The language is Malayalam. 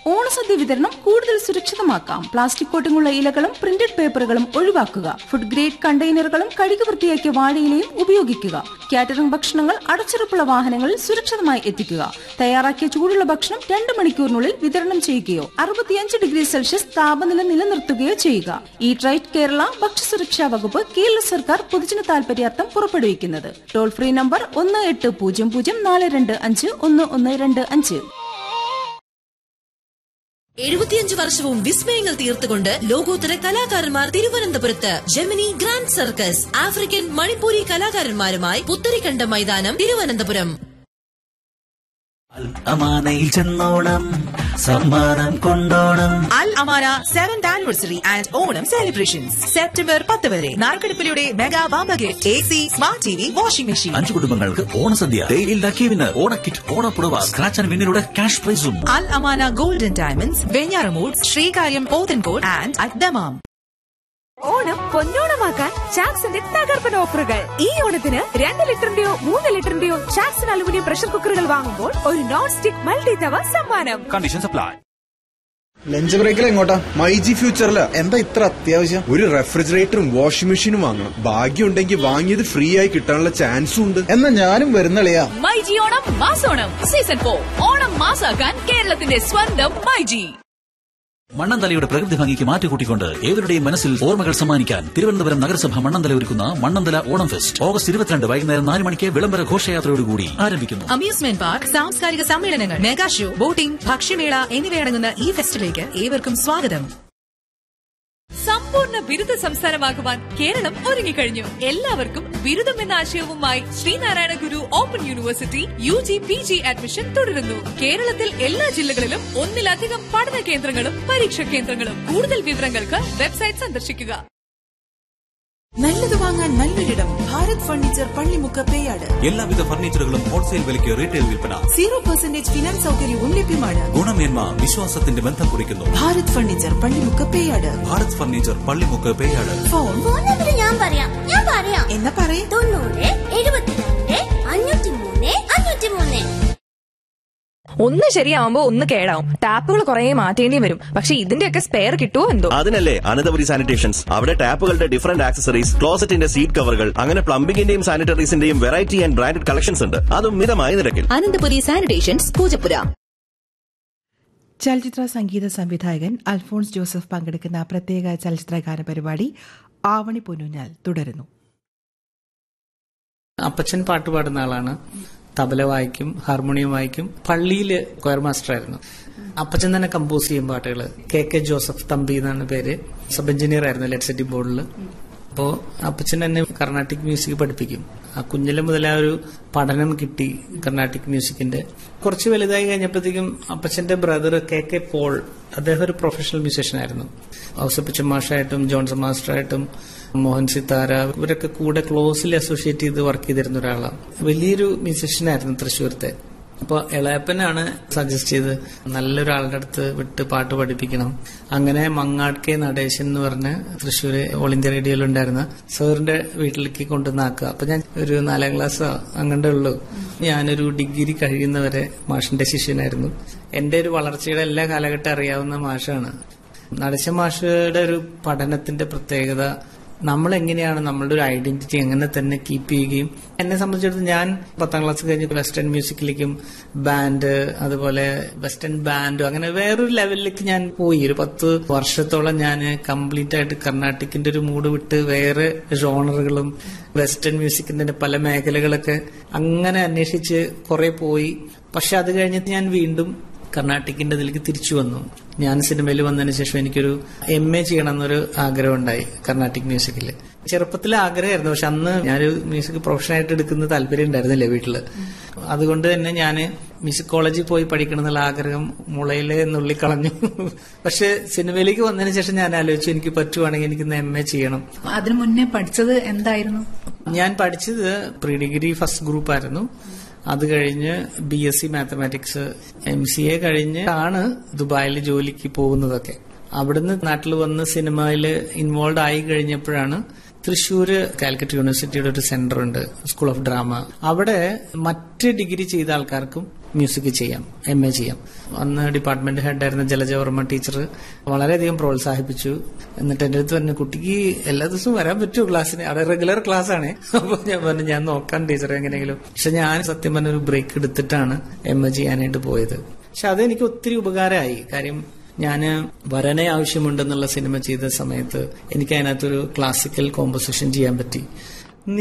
ഓണസദ്യ വിതരണം കൂടുതൽ സുരക്ഷിതമാക്കാം പ്ലാസ്റ്റിക് കോട്ടിങ്ങുള്ള ഇലകളും പ്രിന്റഡ് പേപ്പറുകളും ഒഴിവാക്കുക ഫുഡ് ഗ്രേഡ് കണ്ടെയ്നറുകളും കഴുകി വൃത്തിയാക്കിയ വാഴയിലയും ഉപയോഗിക്കുക കാറ്ററിംഗ് ഭക്ഷണങ്ങൾ അടച്ചുറപ്പുള്ള വാഹനങ്ങളിൽ സുരക്ഷിതമായി എത്തിക്കുക തയ്യാറാക്കിയ ചൂടുള്ള ഭക്ഷണം രണ്ട് മണിക്കൂറിനുള്ളിൽ വിതരണം ചെയ്യുകയോ അറുപത്തിയഞ്ച് ഡിഗ്രി സെൽഷ്യസ് താപനില നിലനിർത്തുകയോ ചെയ്യുക ഈറ്റ് റൈറ്റ് കേരള ഭക്ഷ്യസുരക്ഷാ വകുപ്പ് കേരള സർക്കാർ പൊതുജന താൽപര്യാർത്ഥം പുറപ്പെടുവിക്കുന്നത് ടോൾ ഫ്രീ നമ്പർ ഒന്ന് എട്ട് പൂജ്യം പൂജ്യം നാല് രണ്ട് അഞ്ച് ഒന്ന് ഒന്ന് രണ്ട് അഞ്ച് എഴുപത്തിയഞ്ച് വർഷവും വിസ്മയങ്ങൾ തീർത്തുകൊണ്ട് ലോകോത്തര കലാകാരന്മാർ തിരുവനന്തപുരത്ത് Gemini grand circus African Manipuri കലാകാരന്മാരുമായി പുത്തരിക്കണ്ട മൈതാനം തിരുവനന്തപുരം അമാനയിൽ ചെന്നോണം സമ്മാനം കൊണ്ടോണം Al Amana seventh anniversary and Onam celebrations September പത്ത് വരെ നാർക്കടുപ്പിലൂടെ മെഗാ വാമ്പ gift A C smart T V washing machine അഞ്ചു കുടുംബങ്ങൾക്ക് ഓണസദ്യ ഡെയിലി ലക്കി വിന്ന് ഓണക്കിറ്റ് ഓണപ്പുടവ സ്ക്രാച്ച് ആൻഡ് വിന്നിലൂടെ ക്യാഷ് പ്രൈസും Al Amana golden diamonds Venjaramoodu Sreekaryam Pothencode and അഡ്ഡമാം ഓണം പൊന്നോണമാക്കാൻ ചാക്സിന്റെ തകർപ്പൻ ഓഫറുകൾ ഈ ഓണത്തിന് രണ്ട് ലിറ്ററിന്റെയോ മൂന്ന് ലിറ്ററിന്റെയോ ചാക്സൺ അലുമിനിയം പ്രഷർ കുക്കറുകൾ വാങ്ങുമ്പോൾ ഒരു നോൺ സ്റ്റിക് മൾട്ടി തവ സമ്മാനം കണ്ടീഷൻസ് അപ്ലൈ ലഞ്ച് ബ്രേക്കിൽ എങ്ങോട്ടാ മൈ ജി ഫ്യൂച്ചറില് എന്താ ഇത്ര അത്യാവശ്യം ഒരു റെഫ്രിജറേറ്ററും വാഷിംഗ് മെഷീനും വാങ്ങണം ഭാഗ്യം ഉണ്ടെങ്കിൽ വാങ്ങിയത് ഫ്രീ ആയി കിട്ടാനുള്ള ചാൻസും ഉണ്ട് എന്നാ ഞാനും വരുന്നളിയാ മൈജി ഓണം മാസോണം സീസൺ ഫോർ ഓണം മാസാക്കാൻ കേരളത്തിന്റെ സ്വന്തം മൈജി മണ്ണന്തലയുടെ പ്രകൃതി ഭംഗിക്ക് മാറ്റുകൂട്ടിക്കൊണ്ട് ഏവരുടെയും മനസ്സിൽ ഓർമ്മകൾ സമ്മാനിക്കാൻ തിരുവനന്തപുരം നഗരസഭ മണ്ണന്തല ഒരുക്കുന്ന മണ്ണന്തല ഓണം ഫെസ്റ്റ് ഓഗസ്റ്റ് ഇരുപത്തിരണ്ട് വൈകുന്നേരം നാല് മണിക്ക് വിളംബര ഘോഷയാത്രയോടുകൂടി ആരംഭിക്കുന്നു അമ്യൂസ്മെന്റ് പാർക്ക് സാംസ്കാരിക സമ്മേളനങ്ങൾ മെഗാ ഷോ ബോട്ടിംഗ് ഭക്ഷ്യമേള എന്നിവയടങ്ങുന്ന ഈ ഫെസ്റ്റിലേക്ക് ഏവർക്കും സ്വാഗതം സമ്പൂർണ്ണ ബിരുദ സംസ്ഥാനമാകുവാൻ കേരളം ഒരുങ്ങിക്കഴിഞ്ഞു എല്ലാവർക്കും ബിരുദം എന്ന ആശയവുമായി Sree Narayana Guru open university U G P G admission തുടരുന്നു കേരളത്തിൽ എല്ലാ ജില്ലകളിലും ഒന്നിലധികം പഠന കേന്ദ്രങ്ങളും പരീക്ഷാ കേന്ദ്രങ്ങളും കൂടുതൽ വിവരങ്ങൾക്ക് വെബ്സൈറ്റ് സന്ദർശിക്കുക നല്ലത് വാങ്ങാൻ നല്ലൊരിടം ഭാരത് ഫർണിച്ചർ പള്ളിമുക്ക് പേയാട് എല്ലാവിധ ഫർണിച്ചറുകളും ഹോൾസെയിൽ വിലയ്ക്ക് റീറ്റെയിൽ വിൽപ്പന സീറോ പെർസെന്റേജ് ഫിനാൻസ് സൗകര്യവും ലഭ്യമാണ് ഗുണമേന്മ വിശ്വാസത്തിന്റെ ബന്ധം കുറിക്കുന്നു Bharat furniture Pallimukku Peyad Bharat furniture Pallimukku Peyad phone phone number ഞാൻ പറയാം ഞാൻ പറയാം എന്നാ പറയേ തൊണ്ണൂറ് എഴുപത്തിരണ്ട് അഞ്ഞൂറ്റി മൂന്ന് അഞ്ഞൂറ്റി മൂന്ന് ഒന്ന് ശരിയാവുമ്പോ ഒന്ന് കേടാവും ടാപ്പുകൾ കുറെ മാറ്റേണ്ടി വരും പക്ഷെ ഇതിന്റെയൊക്കെ സ്പെയർ കിട്ടുമോ എന്തോ അതിനല്ലേ അനന്തപുരി സാനിറ്റേഷൻസ് അവിടെ ടാപ്പുകളുടെ ഡിഫറന്റ് ആക്സസറീസ് ക്ലോസറ്റിന്റെ സീറ്റ് കവറുകൾ അങ്ങനെ പ്ലംബിംഗിന്റെയും സാനിറ്ററീസിന്റെയും വെറൈറ്റി ആൻഡ് ബ്രാൻഡഡ് കളക്ഷൻസ് ഉണ്ട് അതും മിതമായ നിരക്കിൽ അനന്തപുരി സാനിറ്റേഷൻസ് പൂജപ്പുര ചലച്ചിത്ര സംഗീത സംവിധായകൻ അൽഫോൺസ് ജോസഫ് പങ്കെടുക്കുന്ന പ്രത്യേക ചലച്ചിത്ര ഗാന പരിപാടി ആവണി പൊന്നൂഞ്ഞാൽ തുടരുന്നു അപ്പച്ചൻ പാട്ട് പാടുന്ന ആളാണ് തബല വായിക്കും ഹാർമോണിയം വായിക്കും പള്ളിയില് കൊയർ മാസ്റ്റർ ആയിരുന്നു അപ്പച്ചൻ തന്നെ കമ്പോസ് ചെയ്യും പാട്ടുകൾ കെ കെ ജോസഫ് തമ്പി എന്നാണ് പേര് സബ് എഞ്ചിനീയർ ആയിരുന്നു ലെറ്റ് ബോർഡിൽ അപ്പോ അപ്പച്ചൻ എന്നെ കർണാട്ടിക് മ്യൂസിക് പഠിപ്പിക്കും ആ കുഞ്ഞിലെ മുതൽ ആ ഒരു പഠനം കിട്ടി കർണാട്ടിക് മ്യൂസിക്കിന്റെ കുറച്ച് വലുതായി കഴിഞ്ഞപ്പോഴത്തേക്കും അപ്പച്ചന്റെ ബ്രദർ കെ കെ പോൾ അദ്ദേഹം ഒരു പ്രൊഫഷണൽ മ്യൂസീഷ്യൻ ആയിരുന്നു ഔസപ്പച്ചൻ മാഷായിട്ടും ജോൺസൺ മാസ്റ്ററായിട്ടും മോഹൻ സിത്താര ഇവരൊക്കെ കൂടെ ക്ലോസിൽ അസോസിയേറ്റ് ചെയ്ത് വർക്ക് ചെയ്തിരുന്ന ഒരാളാണ് വലിയൊരു മ്യൂസീഷ്യനായിരുന്നു തൃശ്ശൂരത്തെ അപ്പൊ ഇളയപ്പനാണ് സജസ്റ്റ് ചെയ്ത് നല്ലൊരാളുടെ അടുത്ത് വിട്ട് പാട്ട് പഠിപ്പിക്കണം അങ്ങനെ മങ്ങാട് കെ നടേശൻ എന്ന് പറഞ്ഞ് തൃശ്ശൂര് ഓൾ ഇന്ത്യ റേഡിയോയിൽ ഉണ്ടായിരുന്ന സാറിന്റെ വീട്ടിലേക്ക് കൊണ്ടുവന്നാക്കുക അപ്പൊ ഞാൻ ഒരു നാലാം ക്ലാസ്സോ അങ്ങണ്ടേ ഉള്ളൂ ഞാനൊരു ഡിഗ്രി കഴിയുന്നവരെ മാഷിന്റെ ശിഷ്യനായിരുന്നു എന്റെ ഒരു വളർച്ചയുടെ എല്ലാ കാലഘട്ടം അറിയാവുന്ന മാഷാണ് നടേശ മാഷയുടെ ഒരു പഠനത്തിന്റെ പ്രത്യേകത നമ്മൾ എങ്ങനെയാണ് നമ്മളുടെ ഒരു ഐഡന്റിറ്റി എങ്ങനെ തന്നെ കീപ്പ് ചെയ്യുകയും എന്നെ സംബന്ധിച്ചിടത്തോളം ഞാൻ പത്താം ക്ലാസ് കഴിഞ്ഞ് വെസ്റ്റേൺ മ്യൂസിക്കിലേക്കും ബാൻഡ് അതുപോലെ വെസ്റ്റേൺ ബാൻഡ് അങ്ങനെ വേറൊരു ലെവലിലേക്ക് ഞാൻ പോയി ഒരു പത്ത് വർഷത്തോളം ഞാൻ കംപ്ലീറ്റ് ആയിട്ട് കർണാട്ടിക്കിന്റെ ഒരു മൂഡ് വിട്ട് വേറെ ജോണറുകളും വെസ്റ്റേൺ മ്യൂസിക്കിന്റെ പല മേഖലകളൊക്കെ അങ്ങനെ അന്വേഷിച്ച് കുറെ പോയി പക്ഷെ അത് കഴിഞ്ഞിട്ട് ഞാൻ വീണ്ടും കർണാട്ടിക്കിന്റെ ഇതിലേക്ക് തിരിച്ചു വന്നു ഞാൻ സിനിമയിൽ വന്നതിന് ശേഷം എനിക്കൊരു എം എ ചെയ്യണം എന്നൊരു ആഗ്രഹം ഉണ്ടായി കർണാട്ടിക് മ്യൂസിക്കിൽ ചെറുപ്പത്തിലെ ആഗ്രഹമായിരുന്നു പക്ഷെ അന്ന് ഞാനൊരു മ്യൂസിക് പ്രൊഫഷനായിട്ട് എടുക്കുന്ന താല്പര്യം ഉണ്ടായിരുന്നില്ല വീട്ടില് അതുകൊണ്ട് തന്നെ ഞാൻ മ്യൂസിക് കോളേജിൽ പോയി പഠിക്കണം എന്നുള്ള ആഗ്രഹം മുളയിലെ നുള്ളിക്കളഞ്ഞു പക്ഷെ സിനിമയിലേക്ക് വന്നതിന് ശേഷം ഞാൻ ആലോചിച്ചു എനിക്ക് പറ്റുവാണെങ്കിൽ എനിക്ക് എം എ ചെയ്യണം അതിനു മുന്നേ പഠിച്ചത് എന്തായിരുന്നു ഞാൻ പഠിച്ചത് പ്രീ ഡിഗ്രി ഫസ്റ്റ് ഗ്രൂപ്പ് ആയിരുന്നു അത് കഴിഞ്ഞ് B S C mathematics M C A കഴിഞ്ഞ് ആണ് ദുബായിൽ ജോലിക്ക് പോകുന്നതൊക്കെ അവിടുന്ന് നാട്ടിൽ വന്ന് സിനിമയിൽ ഇൻവോൾവ് ആയി കഴിഞ്ഞപ്പോഴാണ് തൃശ്ശൂര് കാലിക്കറ്റ് യൂണിവേഴ്സിറ്റിയുടെ ഒരു സെന്റർ ഉണ്ട് സ്കൂൾ ഓഫ് ഡ്രാമ അവിടെ മറ്റ് ഡിഗ്രി ചെയ്ത ആൾക്കാർക്കും മ്യൂസിക് ചെയ്യാം എം എ ചെയ്യാം അന്ന് ഡിപ്പാർട്ട്മെന്റ് ഹെഡായിരുന്ന ജലജവർമ്മ ടീച്ചർ വളരെയധികം പ്രോത്സാഹിപ്പിച്ചു എന്നിട്ട് എന്റെ അടുത്ത് പറഞ്ഞു കുട്ടിക്ക് എല്ലാ ദിവസവും വരാൻ പറ്റുമോ ക്ലാസ്സിന് അവിടെ റെഗുലർ ക്ലാസ് ആണ് അപ്പൊ ഞാൻ പറഞ്ഞു ഞാൻ നോക്കാം ടീച്ചറെ എങ്ങനെയെങ്കിലും പക്ഷെ ഞാൻ സത്യം പറഞ്ഞ ഒരു ബ്രേക്ക് എടുത്തിട്ടാണ് എം എ ചെയ്യാനായിട്ട് പോയത് പക്ഷെ അതെനിക്ക് ഒത്തിരി ഉപകാരമായി കാര്യം ഞാൻ വരനെ ആവശ്യമുണ്ടെന്നുള്ള സിനിമ ചെയ്ത സമയത്ത് എനിക്ക് അതിനകത്തൊരു ക്ലാസിക്കൽ കോമ്പോസിഷൻ ചെയ്യാൻ പറ്റി